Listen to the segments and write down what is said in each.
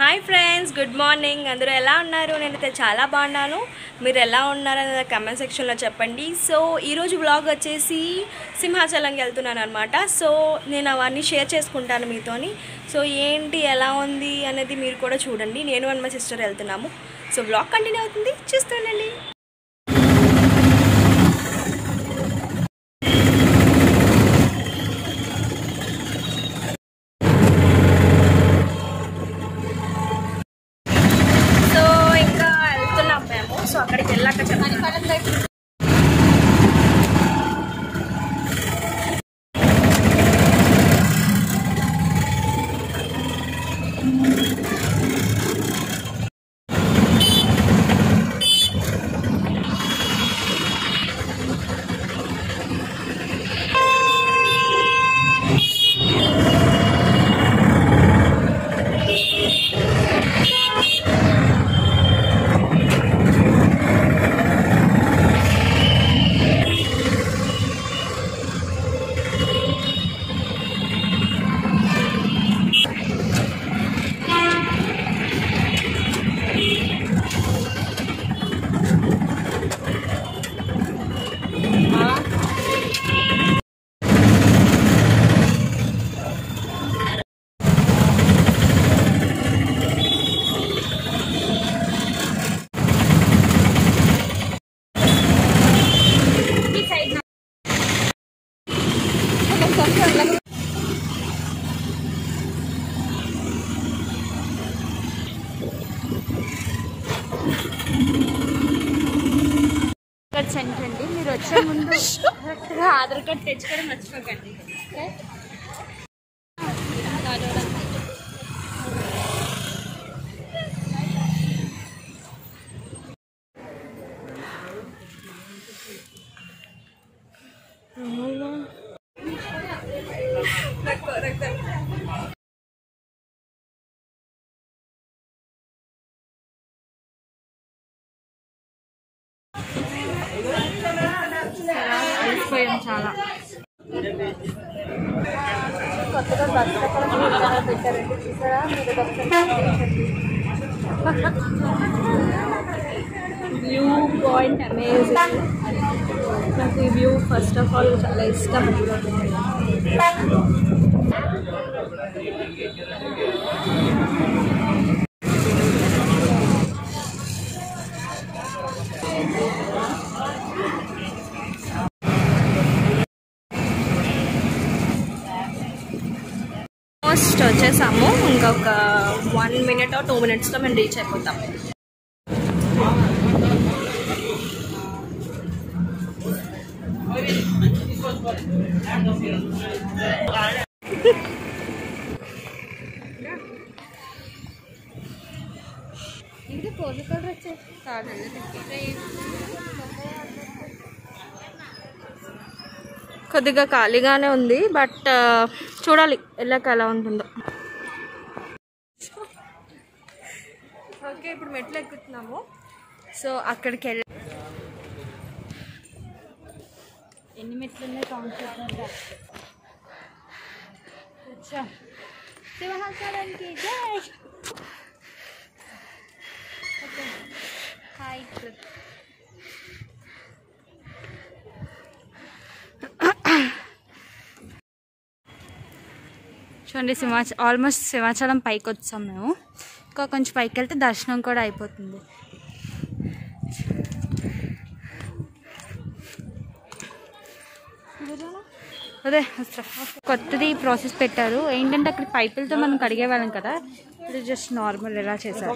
Hi friends good morning అందరూ ఎలా ఉన్నారు నేనైతే చాలా బాగున్నాను మీరు ఎలా ఉన్నారు అనేది కమెంట్ సెక్షన్లో చెప్పండి సో ఈరోజు వ్లాగ్ వచ్చేసి సింహాచలంకి వెళ్తున్నాను అనమాట సో నేను అవన్నీ షేర్ చేసుకుంటాను మీతోని సో ఏంటి ఎలా ఉంది అనేది మీరు కూడా చూడండి నేను అండ్ మా సిస్టర్ వెళ్తున్నాము సో వ్లాగ్ కంటిన్యూ అవుతుంది చూస్తుండండి సో ఇంకా వెళ్తున్నాం మేము సో అక్కడికి వెళ్ళాక చెప్తాను కార్డ్ సెంటర్ అండి మీరు వచ్చే ముందు కరెక్ట్గా ఆధార్ కార్డ్ తెచ్చుకోవడం మర్చిపోకండి ఓకే? అలసిపోయాం చాలా కొత్తగా బస్ పెట్టారండి చూసారా వ్యూ పాయింట్ అమేజింగ్ నాకు ఈ వ్యూ ఫస్ట్ ఆఫ్ ఆల్ చాలా ఇష్టం ఆల్మోస్ట్ వచ్చేసాము ఇంకొక వన్ మినిట్ టూ మినిట్స్లో మేము రీచ్ అయిపోతాం ఇది కోల్డ్ కలర్ వచ్చేసి కాదండి కొద్దిగా ఖాళీగానే ఉంది బట్ చూడాలి వెళ్ళాక ఎలా ఉంటుందో ఓకే ఇప్పుడు మెట్లు ఎక్కుతున్నాము సో అక్కడికి వెళ్ళి ఎన్ని మెట్లు ఉన్నాయి కౌంట్ చేద్దాం సింహాచలానికి జై ఓకే హాయ్ చూడండి సింహాచ ఆల్మోస్ట్ సింహాచలం పైకి వచ్చాం మేము ఇంకా కొంచెం పైకి వెళ్తే దర్శనం కూడా అయిపోతుంది అదే వస్తా. కొత్తది ప్రాసెస్ పెట్టారు ఏంటంటే అక్కడ పైపులతో మనం కడిగేవాళ్ళం కదా ఇది జస్ట్ నార్మల్ ఎలా చేశారు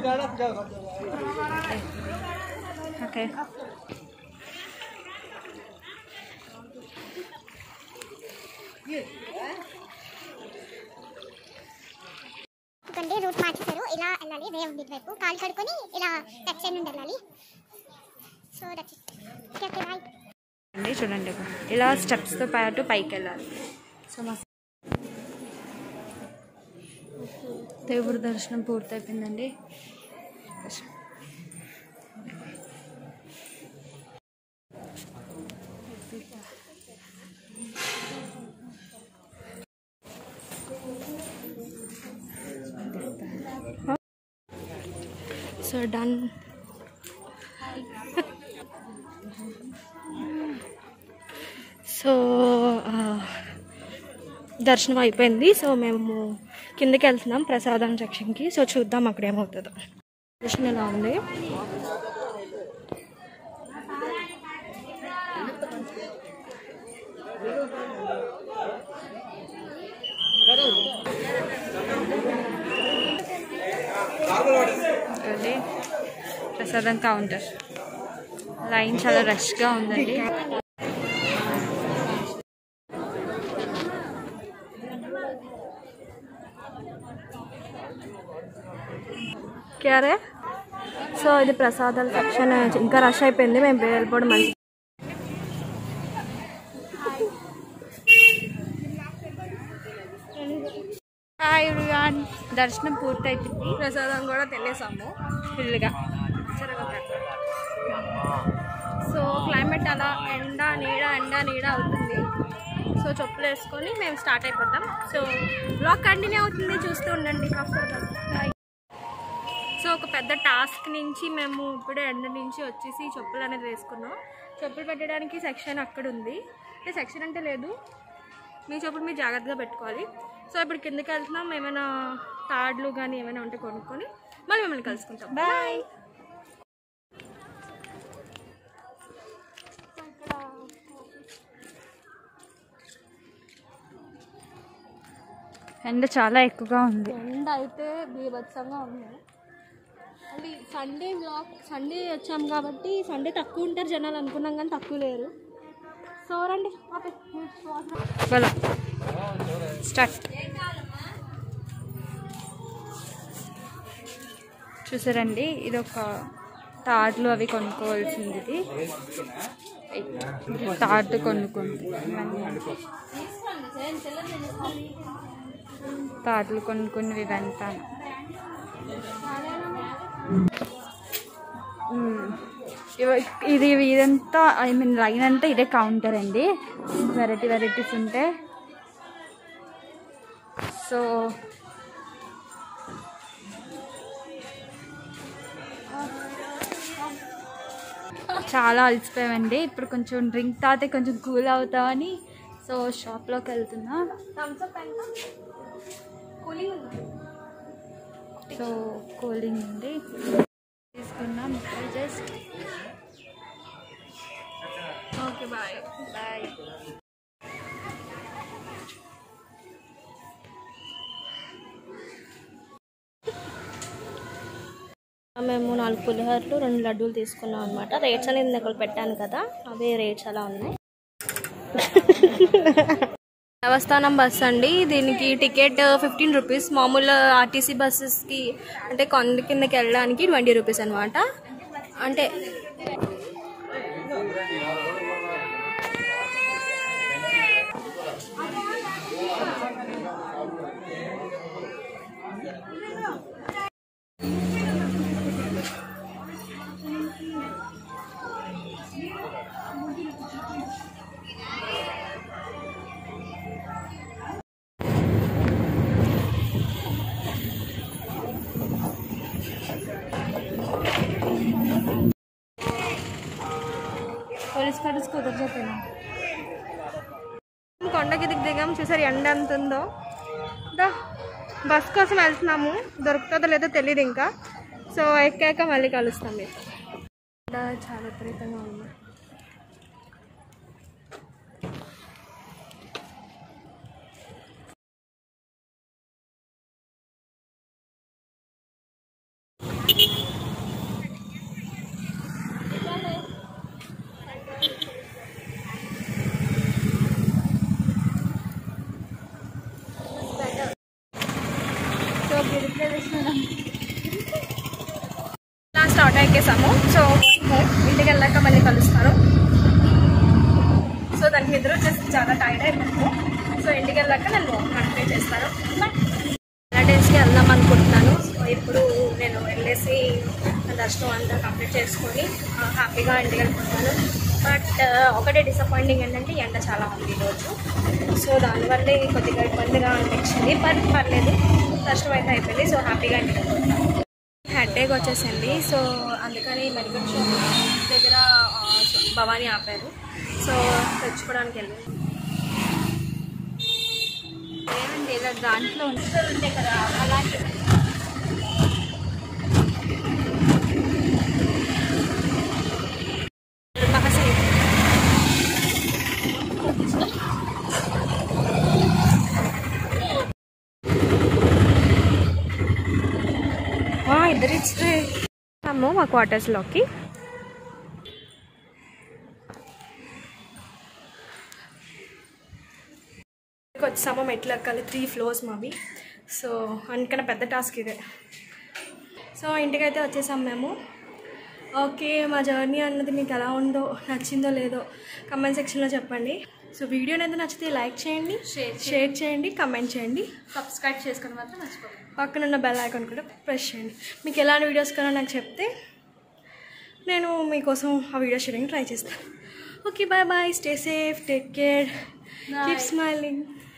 ఓకే ఎందుకంటే రూట్ మార్చేశారు ఇలా వెళ్ళాలి వే ఉంది వైపు కాలు కడుకొని ఇలా లెఫ్ట్ సైడ్ నుండి వెళ్ళాలి so that's okay okay bye అండి చూడండి ఇక్కడ. ఇలా స్టెప్స్తో పాటు పైకి వెళ్ళాలి సో మా దేవుడి దర్శనం పూర్తయిపోయిందండి సో డన్ సో ఆ, దర్శనం అయిపోయింది సో మేము కిందకి వెళ్తున్నాం ప్రసాదం సెక్షన్కి సో చూద్దాం అక్కడ ఏమవుతుందో దర్శనం ఎలా ఉంది అది ప్రసాదం కౌంటర్ లైన్ చాలా రష్గా ఉందండి క్యారే సో ఇది ప్రసాదాల సెక్షన్ ఇంకా రష్ అయిపోయింది మేము వెళ్ళిపోవడం మంచి హాయ్ ఎవ్రీవన్ దర్శనం పూర్తయితుంది ప్రసాదం కూడా తినేసాము ఫుల్గా సో క్లైమేట్ అలా ఎండ నీడ ఎండ నీడ అవుతుంది సో చెప్పులు వేసుకొని మేము స్టార్ట్ అయిపోతాం సో బ్లాగ్ కంటిన్యూ అవుతుంది చూస్తూ ఉండండి ఆఫ్టర్ సో ఒక పెద్ద టాస్క్ నుంచి మేము ఇప్పుడే ఎండ నుంచి వచ్చేసి చెప్పులు అనేది వేసుకున్నాం చెప్పులు పెట్టడానికి సెక్షన్ అక్కడ ఉంది అంటే సెక్షన్ అంటే లేదు మీ చెప్పులు మీరు జాగ్రత్తగా పెట్టుకోవాలి సో ఇప్పుడు కిందకి వెళ్తున్నాం ఏమైనా తాడ్లు కానీ ఏమైనా ఉంటే కొనుక్కొని మళ్ళీ మిమ్మల్ని కలుసుకుంటాం బాయ్ ఎండ చాలా ఎక్కువగా ఉంది ఎండ అయితే బీభత్సంగా ఉంది అంటే సండే బ్లాక్ సండే వచ్చాం కాబట్టి సండే తక్కువ ఉంటారు జనాలు అనుకున్నాం కానీ తక్కువ లేరు సో రండి ఆపే. బలా స్టార్ట్ చూసారండి ఇది ఒక తాడ్లు అవి కొనుక్కోవాల్సింది ఇది తాడు కొనుక్కుంది తాడ్లు కొనుక్కున్నవి ఇవంతా మ్మ్. ఇవ- ఇది ఇదంతా ఐ మీన్ లైన్ అంతా ఇదే కౌంటర్ అండి వెరైటీ వెరైటీస్ ఉంటాయి సో చాలా అలసిపోయామండి ఇప్పుడు కొంచెం డ్రింక్ తాగితే కొంచెం కూల్ అవుతామని సో షాప్లోకి వెళ్తున్నా థమ్స్ అప్ ఎంత కూలింగ్ ఉంది సో కూలింగ్ ఉంది తీసుకున్నాం జస్ట్ ఓకే బాయ్ బాయ్ మేము నాలుగు పులిహోరలు రెండు లడ్డూలు తీసుకున్నాం అనమాట రేట్స్ అనేది నేను ఇక్కడ పెట్టాను కదా అవే రేట్స్ అలా ఉన్నాయి దేవస్థానం బస్ అండి దీనికి టికెట్ ఫిఫ్టీన్ రూపీస్ మామూలు ఆర్టీసీ బస్సెస్కి అంటే కొండ కిందకి వెళ్ళడానికి ట్వంటీ రూపీస్ అనమాట అంటే పోలీస్ కార్డ్స్ కుదరకపోయినా కొండ కిందకి దిగాం చూసారు ఎండ ఎంత ఉందో దా బస్ కోసం వెళ్తున్నాము దొరుకుతుందో లేదో తెలియదు ఇంకా సో ఎక్కాక మళ్ళీ కలుస్తాం మీకు ఎండ చాలా విపరీతంగా ఉంది సో గిరి ప్రదర్శన లాస్ట్ ఆటో ఎక్కేసాము సో ఇంటికి వెళ్ళాక మళ్ళీ కలుస్తాను సో దానికి నిద్ర వచ్చేసి చాలా టైర్డ్ అయిపోయాము సో ఇంటికి వెళ్ళాక నేను కంటిన్యూ చేస్తాను రిలేటివ్స్కి వెళ్దాం అనుకుంటున్నాను సో ఇప్పుడు నేను వెళ్ళేసి నా దర్శనం అంతా కంప్లీట్ చేసుకొని ఆ, హ్యాపీగా ఇంటికి వెళ్ళిపోతాను బట్ ఒకటే డిసప్పాయింటింగ్ ఏంటంటే ఎండ చాలా ఉంది ఈరోజు సో దానివల్లే కొద్దిగా ఇబ్బందిగా అనిపించింది బట్ పర్లేదు దర్శనం అయితే అయిపోయింది సో హ్యాపీగా ఇంటికి వెళ్ళిపోతాను హ్యాడ్ బర్త్డేకి వచ్చేసింది సో అందుకని మెడికల్ షాప్ దగ్గర ఆ, భవానీ ఆపారు సో తెచ్చుకోవడానికి వెళ్ళాను ఏమండి ఇలా దాంట్లో ఉంటాయి కదా అలాంటి ఇద్దరు ఇచ్చే మా క్వార్టర్స్లోకి వచ్చామో మెట్లు ఎక్కాలి త్రీ ఫ్లోర్స్ మావి సో అందుకనే పెద్ద టాస్క్ ఇదే సో ఇంటికైతే వచ్చేసాం మేము ఓకే మా జర్నీ అన్నది మీకు ఎలా ఉందో నచ్చిందో లేదో కమెంట్ సెక్షన్లో చెప్పండి సో వీడియో అనేది నచ్చితే లైక్ చేయండి Share షేర్ చేయండి కమెంట్ చేయండి సబ్స్క్రైబ్ చేసుకొని మాత్రం మర్చిపోకండి పక్కన ఉన్న బెల్ ఐకాన్ కూడా ప్రెస్ చేయండి మీకు ఎలాంటి వీడియోస్ కన్నా నాకు చెప్తే నేను మీకోసం ఆ వీడియో షేరింగ్ ట్రై చేస్తాను okay bye bye stay safe take care keep smiling